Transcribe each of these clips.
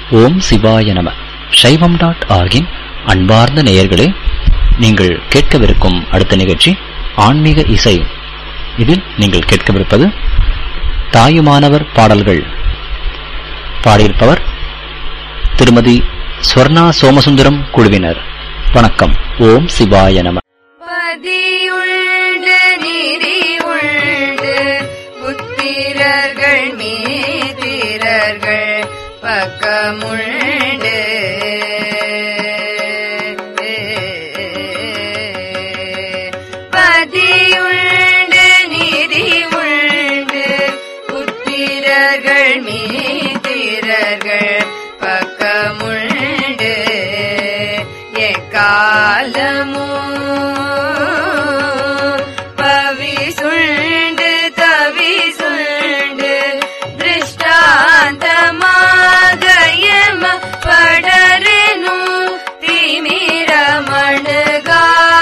ஓம் சிவாய நம சைவம் டாட் ஆர்கின் அன்பார்ந்த நேயர்களே நீங்கள் கேட்கவிருக்கும் அடுத்த நிகழ்ச்சி ஆன்மீக இசை இதில் நீங்கள் கேட்கவிருப்பது தாயுமானவர் பாடல்கள் பாடியிருப்பவர் திருமதி ஸ்வர்ணா சோமசுந்தரம் குழுவினர் வணக்கம் ஓம் சிவாய நம பதியுண்டு நீரி உண்டு புத்திரர்கள் மீதிரர்கள் பக்கமுண்டு பதியுண்டு நீதி உண்டு புத்திரர்கள் மீதிரர்கள் பக்கமுண்டு எக்காலமோ பவி சுண்டு தவி சுண்டு திருஷ்டாந்தமாகயம படரெனு திமிரமணுகா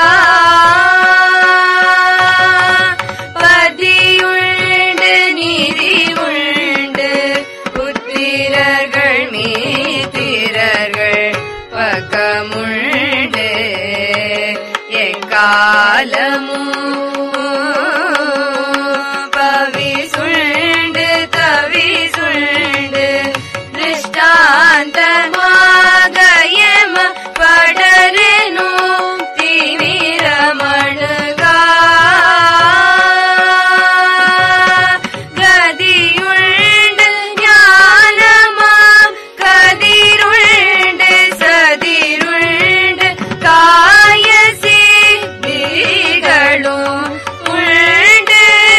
பதியுண்டு நீதி உண்டு புத்திரர்கள் மீதிரர்கள் பக்கமுண்டு எக்காலமும் பவி சுண்டு தவி சுண்டு திருஷ்டாந்தமாகயம படரெனு திமிரமணுகா கதியுண்டு ஞானமாம் கதிருண்டு சதிருண்டு காய சித்திகளும் உண்டு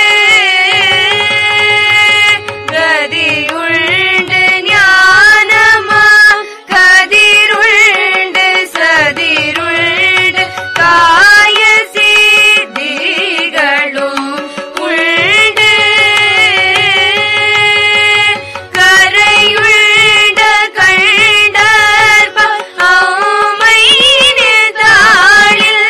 கதியுண்டு ஞானமாம் கதிருண்டு சதிருண்டு காய சித்திகளும் உண்டு கரையுண்ட கண்டற்ப ஆமையினிதாளில்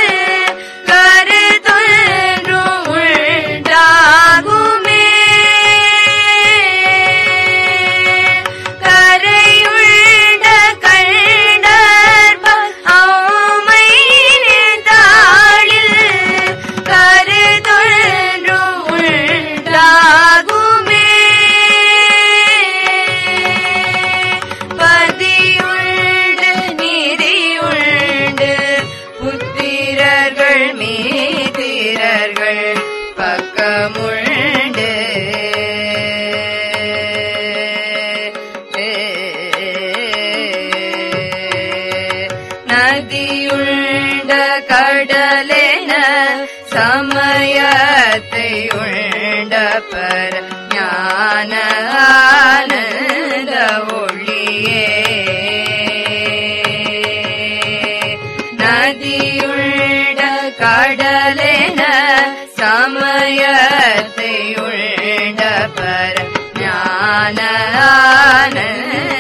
கருத்தொன்றும் உண்டாகுமே கரையுண்ட கண்டற்ப ஆமையினிதாளில் கருத்தொன்றும் உண்டாகுமே பதியுண்டு நீதி உண்டு புத்திரர்கள் மீதிரர்கள் பக்கமுண்டு நதியுண்ட கடலென சமயத்தை உண்ட பர ஞான ஆனந்த ஒளியே நதியுண்ட கடலென சமயத்தை உண்ட பர ஞான ஆனந்த